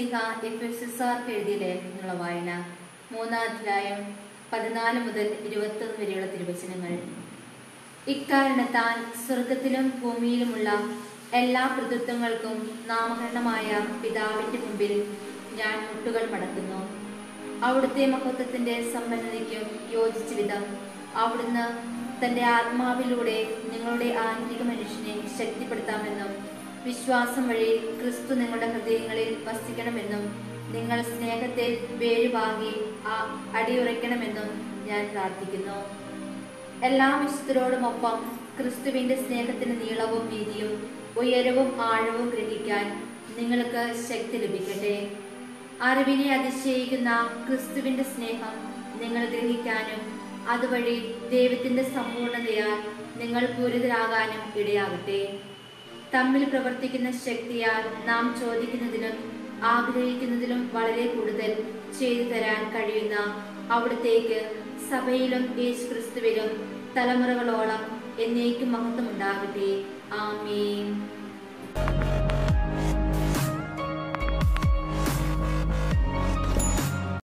പൗലോസ്ലിഹ F S S ആർക്ക് എഴുതിയ ലേഖനത്തിനുള്ള വായന മൂന്നാം അധ്യായം പതിനാല് മുതൽ ഇരുപത്തൊന്ന് വരെയുള്ള തിരുവചനങ്ങൾ ഇക്കാരണത്താൽ സ്വർഗത്തിലും ഭൂമിയിലുമുള്ള എല്ലാ പ്രതിത്വങ്ങൾക്കും നാമകരണമായ പിതാവിന്റെ മുമ്പിൽ ഞാൻ മുട്ടുകൾ മടക്കുന്നു അവിടുത്തെ മഹത്വത്തിന്റെ സമ്പന്നതയ്ക്കും യോജിച്ച വിധം അവിടുന്ന് തന്റെ ആത്മാവിലൂടെ നിങ്ങളുടെ ആന്തരിക മനുഷ്യനെ ശക്തിപ്പെടുത്താമെന്നും വിശ്വാസം വഴി ക്രിസ്തു നിങ്ങളുടെ ഹൃദയങ്ങളിൽ വസിക്കണമെന്നും നിങ്ങൾ സ്നേഹത്തിൽ വേരുവാങ്ങി ആ- അടിയുറയ്ക്കണമെന്നും ഞാൻ പ്രാർത്ഥിക്കുന്നു എല്ലാ വിശുദ്ധരോടുമൊപ്പം ക്രിസ്തുവിന്റെ സ്നേഹത്തിന് നീളവും വീതിയും ഉയരവും ആഴവും ഗ്രഹിക്കാൻ നിങ്ങൾക്ക് ശക്തി ലഭിക്കട്ടെ അറിവിനെ അതിശയിക്കുന്ന ക്രിസ്തുവിന്റെ സ്നേഹം നിങ്ങൾ ഗ്രഹിക്കാനും അതുവഴി ദൈവത്തിന്റെ സമ്പൂർണതയാൽ നിങ്ങൾ പൂരിതരാകാനും ഇടയാകട്ടെ തമ്മിൽ പ്രവർത്തിക്കുന്ന ശക്തിയാൽ നാം ചോദിക്കുന്നതിലും ആഗ്രഹിക്കുന്നതിലും വളരെ കൂടുതൽ ചെയ്തു തരാൻ കഴിയുന്ന അവിടത്തേക്ക് സഭയിലും യേശു ക്രിസ്തുവിലും തലമുറകളോളം എന്നേക്കും മഹത്വം ഉണ്ടാകട്ടെ ആമേൻ